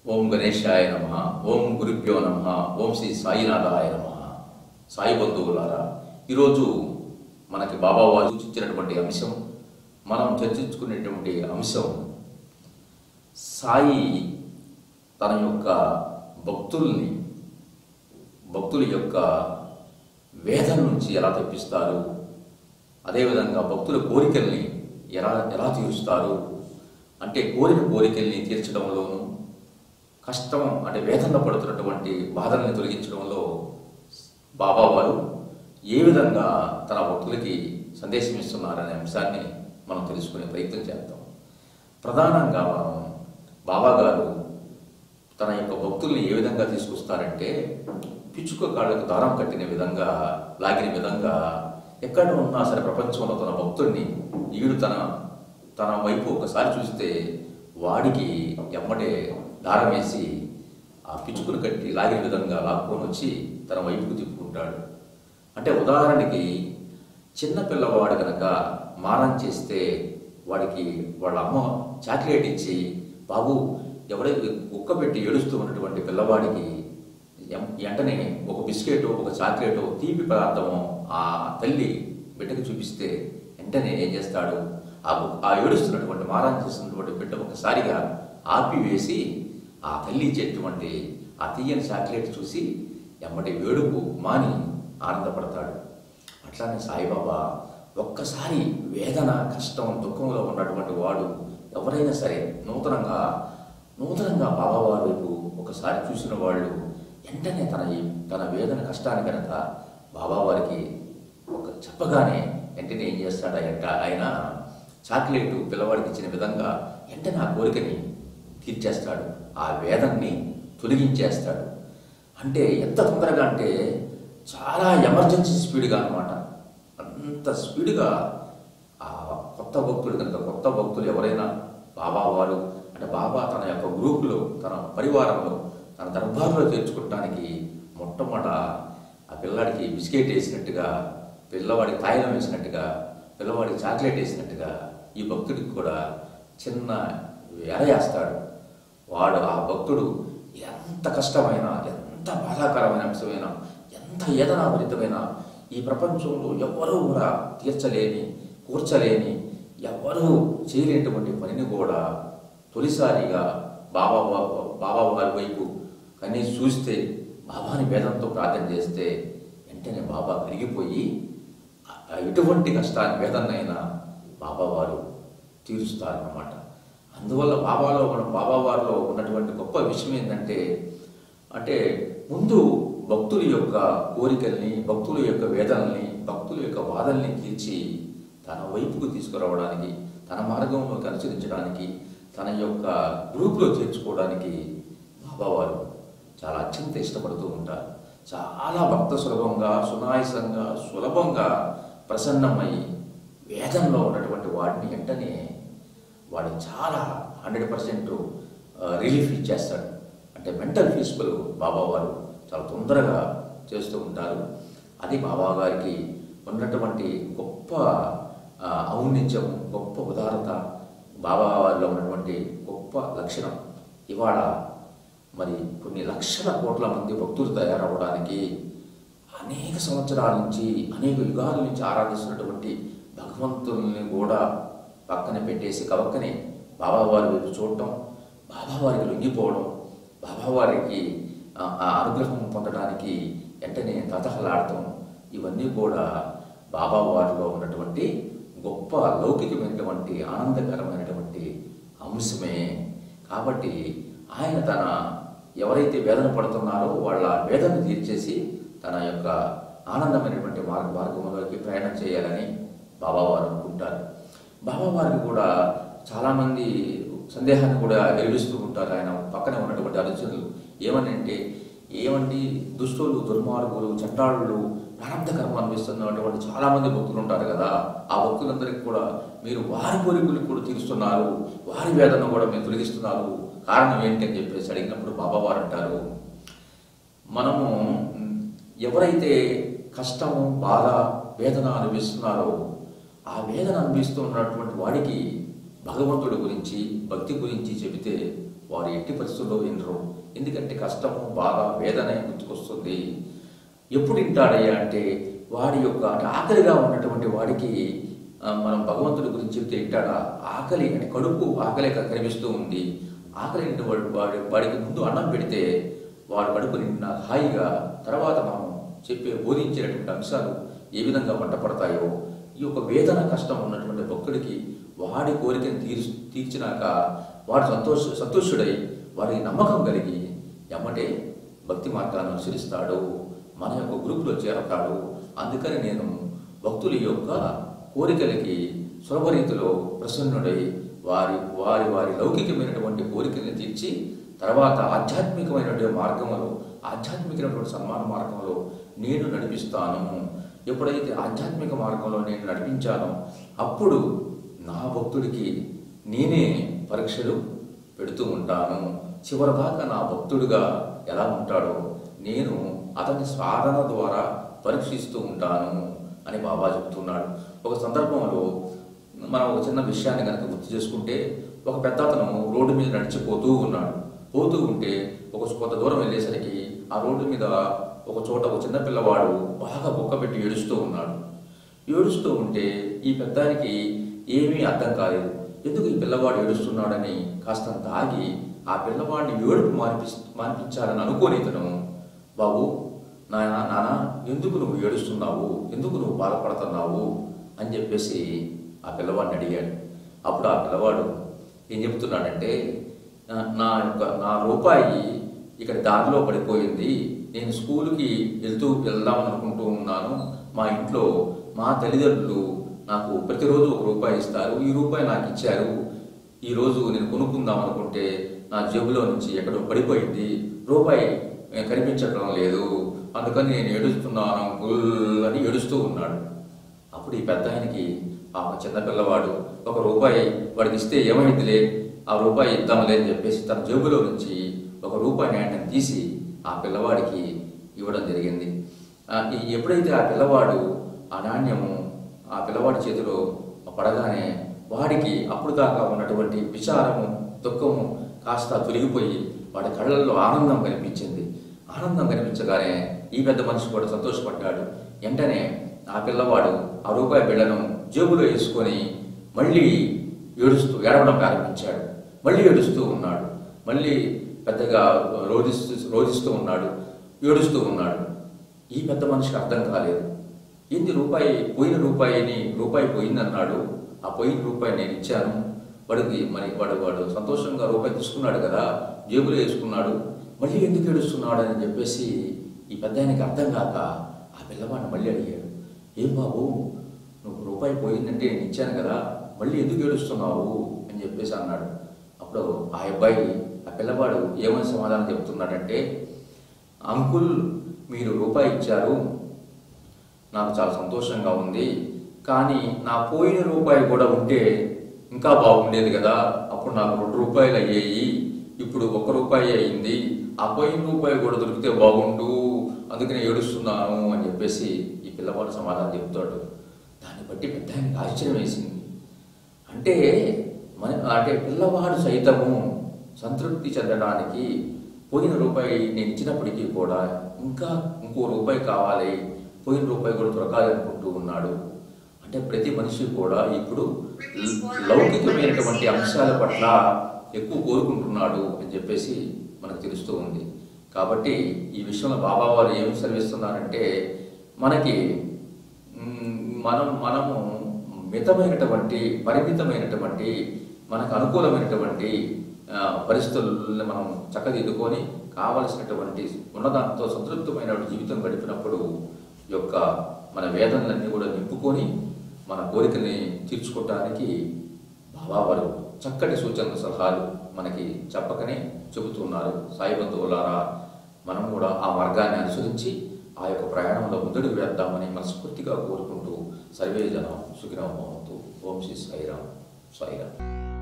ఓం గణేశాయ నమ ఓం గురుభ్యో నమ ఓం శ్రీ సాయినాథాయ నమ సాయి బంధువులారా ఈరోజు మనకి బాబా వారు సూచించినటువంటి అంశం మనం చర్చించుకునేటువంటి అంశం సాయి తన యొక్క భక్తుల్ని భక్తుల యొక్క వేదన నుంచి ఎలా తెప్పిస్తారు అదేవిధంగా భక్తుల కోరికల్ని ఎలా ఎలా తీరుస్తారు అంటే కోరిన కోరికల్ని తీర్చడంలోనూ కష్టం అంటే వేదన పడుతున్నటువంటి బాధల్ని తొలగించడంలో బాబా వారు ఏ విధంగా తన భక్తులకి సందేశం ఇస్తున్నారనే అంశాన్ని మనం తెలుసుకునే ప్రయత్నం చేద్దాం ప్రధానంగా మనం బాబా గారు తన యొక్క భక్తుల్ని ఏ విధంగా తీసుకొస్తారంటే పిచ్చుక కాళ్ళకు దారం కట్టిన విధంగా లాగిన విధంగా ఎక్కడ ఉన్నా సరే ప్రపంచంలో తన భక్తుడిని ఈడు తన తన వైపు ఒకసారి చూస్తే వాడికి ఎమ్మటే దారం వేసి ఆ పిచ్చుకను కట్టి లాగిన విధంగా లాక్కొని వచ్చి తన వైపుకు తిప్పుకుంటాడు అంటే ఉదాహరణకి చిన్న పిల్లవాడు కనుక మారం చేస్తే వాడికి వాళ్ళ అమ్మ చాక్లెట్ ఇచ్చి బాబు ఎవరైతే కుక్క పెట్టి ఏడుస్తూ ఉన్నటువంటి పిల్లవాడికి ఎం- వెంటనే ఒక బిస్కెట్ ఒక చాక్లెట్ తీపి పదార్థము ఆ తల్లి బిడ్డకు చూపిస్తే వెంటనే ఏం చేస్తాడు ఆ గు- ఆ ఏడుస్తున్నటువంటి మారం చేస్తున్నటువంటి బిడ్డ ఒకసారిగా ఆపివేసి ఆ తల్లి ఇచ్చేటువంటి ఆ తీయని చాక్లెట్ చూసి ఎమ్మటి వేడుపు మాని ఆనందపడతాడు అట్లానే సాయిబాబా ఒక్కసారి వేదన కష్టం దుఃఖంలో ఉన్నటువంటి వాడు ఎవరైనా సరే నూతనంగా నూతనంగా బాబావారి వైపు ఒకసారి చూసిన వాళ్ళు వెంటనే తన ఈ తన వేదన కష్టాన్ని కనుక బాబావారికి ఒక చెప్పగానే వెంటనే ఏం చేస్తాడు ఆయన ఆయన చాక్లెట్ పిల్లవాడికి ఇచ్చిన విధంగా వెంటనే ఆ కోరికని తీర్చేస్తాడు ఆ వేదనని తొలగించేస్తాడు అంటే ఎంత తొందరగా అంటే చాలా ఎమర్జెన్సీ స్పీడ్గా అనమాట అంత స్పీడ్గా ఆ కొత్త భక్తులు కనుక కొత్త భక్తులు ఎవరైనా బాబా వారు అంటే బాబా తన యొక్క గ్రూపులో తన పరివారంలో తన దర్బార్లో చేర్చుకోవటానికి మొట్టమొదట ఆ పిల్లాడికి బిస్కెట్ వేసినట్టుగా పిల్లవాడికి తాయిలం వేసినట్టుగా పిల్లవాడికి చాక్లెట్ వేసినట్టుగా ఈ భక్తుడికి కూడా చిన్న ఎర వేస్తాడు వాడు ఆ భక్తుడు ఎంత కష్టమైన ఎంత బాధాకరమైన అంశమైన ఎంత ఏదనాభరితమైన ఈ ప్రపంచంలో ఎవ్వరూ కూడా తీర్చలేని కూర్చలేని ఎవ్వరూ చేయలేనటువంటి పనిని కూడా తొలిసారిగా బాబా వా- బాబా వారి వైపు కనీసం చూస్తే బాబాని వేదంతో ప్రార్థన చేస్తే వెంటనే బాబా కరిగిపోయి ఆ- ఆ ఎటువంటి కష్టాన్ని వేదనైనా బాబా వారు తీరుస్తారన్నమాట అందువల్ల బాబాలో మన బాబా వారిలో ఉన్నటువంటి గొప్ప విషయం ఏంటంటే అంటే ముందు భక్తుల యొక్క కోరికల్ని భక్తుల యొక్క వేదనల్ని భక్తుల యొక్క బాధల్ని తీర్చి తన వైపుకు తీసుకురావడానికి తన మార్గంలోకి అనుసరించడానికి తన యొక్క గ్రూపులో చేర్చుకోవడానికి బాబావారు చాలా అత్యంత ఇష్టపడుతూ ఉంటారు చాలా భక్త సులభంగా సునాయసంగా సులభంగా ప్రసన్నమై వేదంలో ఉన్నటువంటి వాడిని వెంటనే వాడు చాలా హండ్రెడ్ పర్సెంట్ రిలీఫ్ ఇచ్చేస్తాడు అంటే మెంటల్ పీస్ఫుల్ బాబా వారు చాలా తొందరగా చేస్తూ ఉంటారు అది బాబా గారికి ఉన్నటువంటి గొప్ప ఆ, ఔన్నత్యం గొప్ప ఉదారత బాబా వారిలో ఉన్నటువంటి గొప్ప లక్షణం ఇవాళ మరి కొన్ని లక్షల కోట్ల మంది భక్తులు తయారవడానికి అనేక సంవత్సరాల నుంచి అనేక యుగాల నుంచి ఆరాధిస్తున్నటువంటి భగవంతుల్ని కూడా పక్కన పెట్టేసి కవక్కనే బాబావారి వైపు చూడటం బాబావారికి లొంగిపోవడం బాబావారికి ఆ ఆ అనుగ్రహం పొందడానికి వెంటనే తతహలాడటం ఇవన్నీ కూడా బాబావారిలో ఉన్నటువంటి గొప్ప లౌకికమైనటువంటి ఆనందకరమైనటువంటి అంశమే కాబట్టి ఆయన తన ఎవరైతే వేదన పడుతున్నారో వాళ్ళ వేదన తీర్చేసి తన యొక్క ఆనందమైనటువంటి మార్గ మార్గంలోకి ప్రయాణం చేయాలని బాబావారు అనుకుంటారు బాబావారికి కూడా చాలామంది సందేహాన్ని కూడా వెలిగిస్తూ ఉంటారు ఆయన పక్కనే ఉన్నటువంటి అనుచరులు ఏమని అంటే ఏమండి దుష్టులు దుర్మార్గులు చట్టాళ్ళు ప్రారంభ కర్మ అనిపిస్తున్నటువంటి చాలా మంది భక్తులు ఉంటారు కదా ఆ భక్తులందరికీ కూడా మీరు వారి కోరికలు కూడా తీరుస్తున్నారు వారి వేదన కూడా మీరు తొలగిస్తున్నారు కారణం ఏంటి అని చెప్పేసి అడిగినప్పుడు బాబా వారు అంటారు మనము మ్, ఎవరైతే కష్టము బాధ వేదన అనిపిస్తున్నారో ఆ వేదన అనిపిస్తున్నటువంటి వాడికి భగవంతుడి గురించి భక్తి గురించి చెబితే వారు ఎట్టి పరిస్థితుల్లో వినరు ఎందుకంటే కష్టము బాధ వేదన గుర్తుకొస్తుంది ఎప్పుడు వింటాడయ్యా అంటే వాడి యొక్క అంటే ఆకలిగా ఉన్నటువంటి వాడికి ఆ, మనం భగవంతుడి గురించి చెప్తే వింటాడా ఆకలి అంటే కడుపు ఆకలి కనిపిస్తూ ఉంది ఆకలి నిండి వాడు వాడి వాడికి ముందు అన్నం పెడితే వాడు కడుపు నిండిన హాయిగా తర్వాత మనం చెప్పే బోధించేటటువంటి అంశాలు ఏ విధంగా వంటపడతాయో ఈ యొక్క వేదన కష్టం ఉన్నటువంటి భక్తుడికి వాడి కోరికను తీర్చు తీర్చినాక వాడు సంతోష సంతోషుడై వారికి నమ్మకం కలిగి ఎమ్మటే భక్తి మార్గాన్ని అనుసరిస్తాడు మన యొక్క గ్రూపులో చేరతాడు అందుకని నేను భక్తుల యొక్క కోరికలకి సులభ రీతిలో ప్రసన్నుడై వారి వారి వారి లౌకికమైనటువంటి కోరికల్ని తీర్చి తర్వాత ఆధ్యాత్మికమైనటువంటి మార్గంలో ఆధ్యాత్మికమైనటువంటి సన్మాన మార్గంలో నేను నడిపిస్తాను ఎప్పుడైతే ఆధ్యాత్మిక మార్గంలో నేను నడిపించానో అప్పుడు నా భక్తుడికి నేనే పరీక్షలు పెడుతూ ఉంటాను చివరిదాకా నా భక్తుడిగా ఎలా ఉంటాడో నేను అతని సాధన ద్వారా పరీక్షిస్తూ ఉంటాను అని బాబా చెప్తున్నాడు ఒక సందర్భంలో మనం ఒక చిన్న విషయాన్ని కనుక గుర్తు చేసుకుంటే ఒక పెద్ద అతను రోడ్డు మీద నడిచిపోతూ ఉన్నాడు పోతూ ఉంటే ఒక కొంత దూరం వెళ్ళేసరికి ఆ రోడ్డు మీద ఒక చోట ఒక చిన్న పిల్లవాడు బాగా బొక్క పెట్టి ఏడుస్తూ ఉన్నాడు ఏడుస్తూ ఉంటే ఈ పెద్దానికి ఏమీ అర్థం కాలేదు ఎందుకు ఈ పిల్లవాడు ఏడుస్తున్నాడని కాస్తంత ఆగి ఆ పిల్లవాడిని ఏడుపు మానిపి మానిపించాలని అనుకోని ఇతను బాబు నాయన నాన్న ఎందుకు నువ్వు ఏడుస్తున్నావు ఎందుకు నువ్వు బాధపడుతున్నావు అని చెప్పేసి ఆ పిల్లవాడిని అడిగాడు అప్పుడు ఆ పిల్లవాడు ఏం చెప్తున్నాడంటే "నా- నా యొక్క నా రూపాయి ఇక్కడ దారిలో పడిపోయింది నేను స్కూల్కి వెళ్తూ వెళ్దాం అనుకుంటూ ఉన్నాను మా ఇంట్లో మా తల్లిదండ్రులు నాకు ప్రతిరోజు ఒక రూపాయి ఇస్తారు ఈ రూపాయి నాకు ఇచ్చారు ఈ రోజు నేను కొనుక్కుందాం అనుకుంటే నా జేబులో నుంచి ఎక్కడో పడిపోయింది రూపాయి ఏ, కనిపించడం లేదు అందుకని నేను ఏడుస్తున్నాను అంకుల్ అని ఏడుస్తూ ఉన్నాడు అప్పుడు ఈ పెద్ద ఆయనకి ఆ చిన్న పిల్లవాడు ఒక రూపాయి వాడికి ఇస్తే ఏమైందిలే ఆ రూపాయి ఇద్దాంలే అని చెప్పేసి తన జేబులో నుంచి ఒక రూపాయి నాణ్యం తీసి ఆ పిల్లవాడికి ఇవ్వడం జరిగింది ఆ, ఈ ఎప్పుడైతే ఆ పిల్లవాడు ఆ నాణ్యము ఆ పిల్లవాడి చేతిలో పడగానే వాడికి అప్పుడు దాకా ఉన్నటువంటి విచారము దుఃఖము కాస్త తొలగిపోయి వాడి కళ్ళల్లో ఆనందం కనిపించింది ఆనందం కనిపించగానే ఈ పెద్ద మనిషి కూడా సంతోషపడ్డాడు వెంటనే ఆ పిల్లవాడు ఆ రూపాయి బిళ్ళను జేబులో వేసుకొని మళ్ళీ ఏడుస్తూ ఏడవడం ప్రారంభించాడు మళ్ళీ ఏడుస్తూ ఉన్నాడు మళ్ళీ పెద్దగా రోధిస్తూ రోధిస్తూ ఉన్నాడు ఏడుస్తూ ఉన్నాడు ఈ పెద్ద మనిషికి అర్థం కాలేదు ఏంది రూపాయి పోయిన రూపాయిని రూపాయి పోయిందన్నాడు ఆ పోయిన రూపాయి నేను ఇచ్చాను వాడికి మరి వాడు వాడు సంతోషంగా రూపాయి తీసుకున్నాడు కదా జేబులో వేసుకున్నాడు మళ్ళీ ఎందుకు ఏడుస్తున్నాడు అని చెప్పేసి ఈ పెద్ద ఆయనకి అర్థం కాక ఆ పిల్లవాడిని మళ్ళీ అడిగాడు ఏం బాబు నువ్వు రూపాయి పోయిందంటే నేను ఇచ్చాను కదా మళ్ళీ ఎందుకు ఏడుస్తున్నావు అని చెప్పేసి అన్నాడు అప్పుడు ఆ అబ్బాయి ఆ పిల్లవాడు ఏమని సమాధానం చెప్తున్నాడంటే అంకుల్ మీరు రూపాయి ఇచ్చారు నాకు చాలా సంతోషంగా ఉంది కానీ నా పోయిన రూపాయి కూడా ఉంటే ఇంకా బాగుండేది కదా అప్పుడు నాకు రెండు రూపాయలు అయ్యాయి ఇప్పుడు ఒక రూపాయి అయింది ఆ పోయిన రూపాయి కూడా దొరికితే బాగుండు అందుకనే ఏడుస్తున్నాను అని చెప్పేసి ఈ పిల్లవాడు సమాధానం చెప్తాడు దాన్ని బట్టి పెద్ద ఆయనకి ఆశ్చర్యం వేసింది అంటే మన అంటే పిల్లవాడు సైతము సంతృప్తి చెందడానికి పోయిన రూపాయి నేను ఇచ్చినప్పటికీ కూడా ఇంకా ఇంకో రూపాయి కావాలి పోయిన రూపాయి కూడా దొరకాలి అనుకుంటూ ఉన్నాడు అంటే ప్రతి మనిషి కూడా ఇప్పుడు ల- లౌకికమైనటువంటి అంశాల పట్ల ఎక్కువ కోరుకుంటున్నాడు అని చెప్పేసి మనకు తెలుస్తూ ఉంది కాబట్టి ఈ విషయంలో బాబా వారు ఏమి సెలవిస్తున్నారంటే మనకి మ్, మనం మనము మితమైనటువంటి పరిమితమైనటువంటి మనకు అనుకూలమైనటువంటి ఆ, పరిస్థితులను మనం చక్కదిద్దుకొని కావలసినటువంటి ఉన్నదాంతో సంతృప్తమైన జీవితం గడిపినప్పుడు ఈ యొక్క మన వేదనలన్నీ కూడా నింపుకొని మన కోరికల్ని తీర్చుకోవటానికి బాబా వారు చక్కటి సూచనలు సలహాలు మనకి చెప్పకనే చెబుతున్నారు సాయి బంధువులారా మనం కూడా ఆ మార్గాన్ని అనుసరించి ఆ యొక్క ప్రయాణంలో ముందడుగు వేద్దామని మనస్ఫూర్తిగా కోరుకుంటూ సర్వే జనం సుఖినో భవంతు ఓం శ్రీ సాయిరాం సాయిరాం